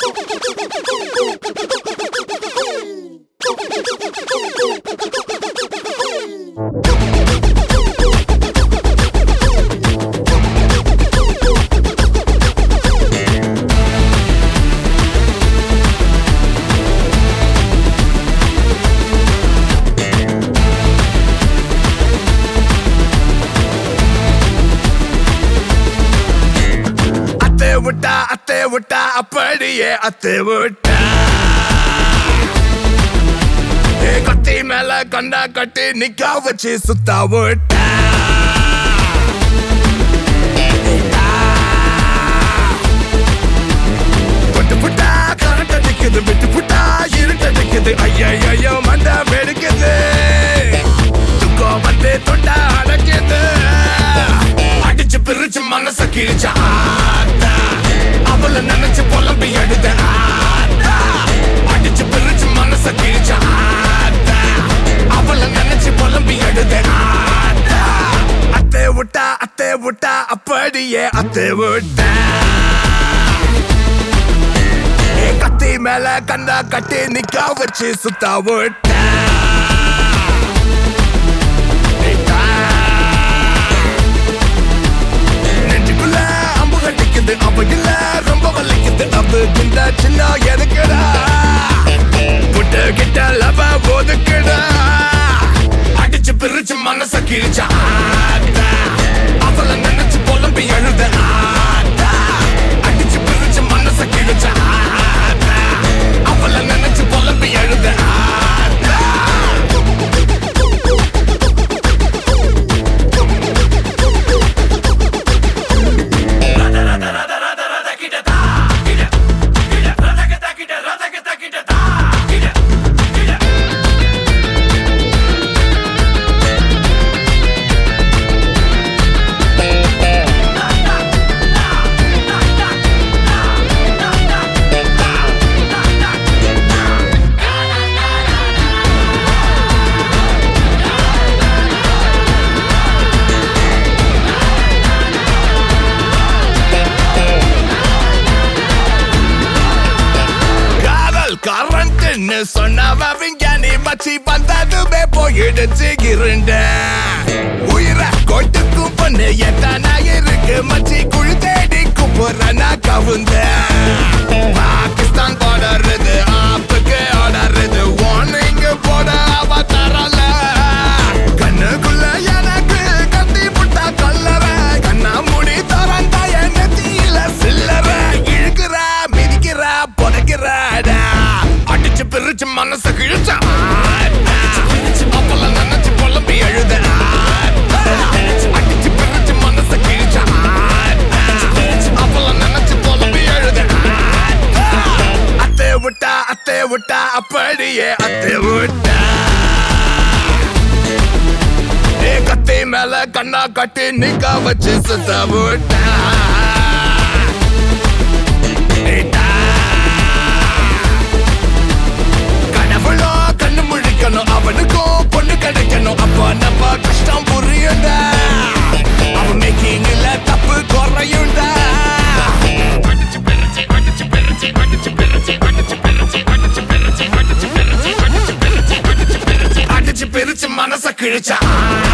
அத்தை விட்டா அத்தை விட்டா அப்படியே அத்தை விட்டா ஏ கத்தி மேல கண்டா கட்டி நிக்கா வச்சு சுத்தா விட்டா விட்டு புட்டா கரண்ட் அடிக்குது விட்டு புட்டா இருட்டு அடிக்குது ஐயோ மண்ட வெடிக்குது துக்கம் வந்து தொண்டா அடைக்குது அடிச்சு பிரிச்சு மனச கிழிச்ச ஆத்தா அவள நினைச்சு புலம்பி எழுத ஆத்தா அடிச்சு பிரிச்சு மனச கிழிச்ச ஆத்தா அவள நினைச்சு புலம்பி எழுத ஆத்தா அத்தை விட்டா அத்தை விட்டா அப்படியே அத்தை விட்டா ஏ கத்தி மேல கண்டா கட்டி நிக்கா வச்சு சுத்தா விட்டா ஏட்டா. நெஞ்சுக்குள்ள அம்பு கட்டிக்குது அவையில ரொம்ப வலிக்குது அவு இந்த சின்ன எதுக்குடா முட்டை கிட்ட லவ ஒதுக்குடா அடிச்சு பிரிச்சு மனச கிழிச்ச ஆத்தா அவள நினைச்சு புலம்பி எழுத ஆத்தா அடிச்சு பிரிச்சு மனச கிழிச்ச ஆத்தா அவள நினைச்சு புலம்பி எழுத ஆத்தா காதல் கரண்ட்னு சொன்னவ விஞ்ஞானி மச்சி வந்ததுமே போயிடுச்சு இருண்ட உயிரை கொட்டுக்கும் பொண்ணு எத்தனா இருக்கு மச்சி குழி தேடி குப்புறனா கவுந்த பாகிஸ்தான் போடுறது ஆப்புக்கு ஆடுறது வார்னிங் போட அவ தரல கண்ணுக்குள்ள எனக்கு கத்தி புட்டா கல்லற கண்ணா முடி தரண்டா என் நெத்தியில சில்லற இழுக்கிற மிதிக்கிற புதைக்கிறாடா அடிச்சு பிரிச்சு மனச கிழிச்ச அப்பல நினைச்சு புலம்பி எழுத அடிச்சு பிரிச்சு மனச கிழிச்ச அப்பல நினைச்சு புலம்பி எழுத அத்தை விட்டா அத்தை விட்டா அப்படியே அத்தை விட்டா ஏ கத்தி மேல கண்ணா கட்டி நிக்க வச்சு சுத்த விட்டா ஏட்டா. கடவுளோ கண்ணு முழிக்கணும் அவனுக்கும் பொண்ணு கிடைக்கணும் அப்ப நம்ம கஷ்டம் புரியுண்டா அவன் மேக்கிங்ல தப்பு குறையுண்டா அடிச்சு பிரிச்சு, அடிச்சு பிரிச்சு, அடிச்சு பிரிச்சு, அடிச்சு பிரிச்சு, அடிச்சு பிரிச்சு, அடிச்சு பிரிச்சு, அடிச்சு பிரிச்சு, அடிச்சு பிரிச்சு, அடிச்சு பிரிச்சு மனச கிழிச்சா